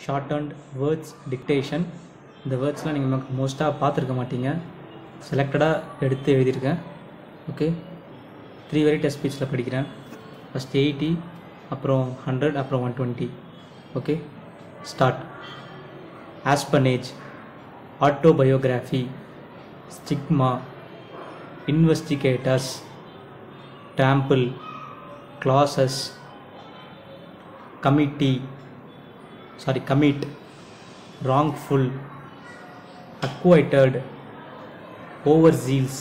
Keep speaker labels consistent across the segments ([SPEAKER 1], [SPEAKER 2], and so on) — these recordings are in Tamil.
[SPEAKER 1] ஷார்ட் அண்ட் வேர்ட்ஸ் டிக்டேஷன் இந்த வேர்ட்ஸ்லாம் நீங்கள் மோஸ்ட்டாக பார்த்துருக்க மாட்டீங்க செலக்டடாக எடுத்து எழுதியிருக்கேன் ஓகே த்ரீ வரை டெஸ்ட் ஸ்பீச்சில் படிக்கிறேன் ஃபஸ்ட் எயிட்டி அப்புறம் ஹண்ட்ரட் அப்புறம் one twenty okay start espionage autobiography stigma investigators trample clauses committee sorry commit wrongful acquitted overzeals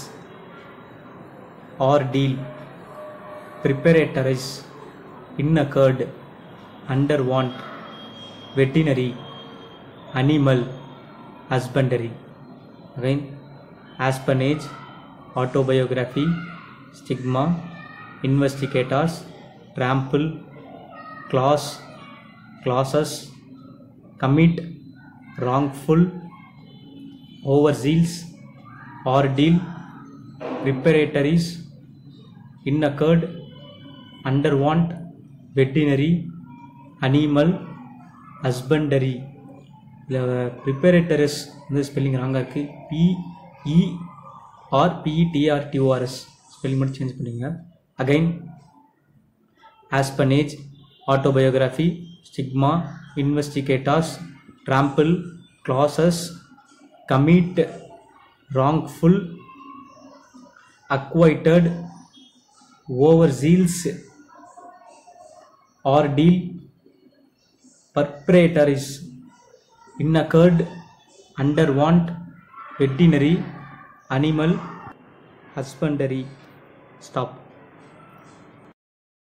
[SPEAKER 1] ordeal preparatories incurred underwant veterinary animal husbandry again aspanage autobiography stigma investigators trample clause clauses commit wrongful overzeals ordeal preparatories incurred underwant veterinary animal husbandry இதில் ப்ரிப்பரேட்டரஸ் வந்து ஸ்பெல்லிங் ராங்காக இருக்குது பிஇ ஆர் பிஇடிஆர்டிஓஆர்எஸ் ஸ்பெல்லிங் மட்டும் சேஞ்ச் பண்ணிங்க again ஆஸ்பனேஜ் autobiography stigma investigators trample classes commit wrongful acquitted overzeals ordeal perpetrators incurred underwant veterinary animal husbandry stop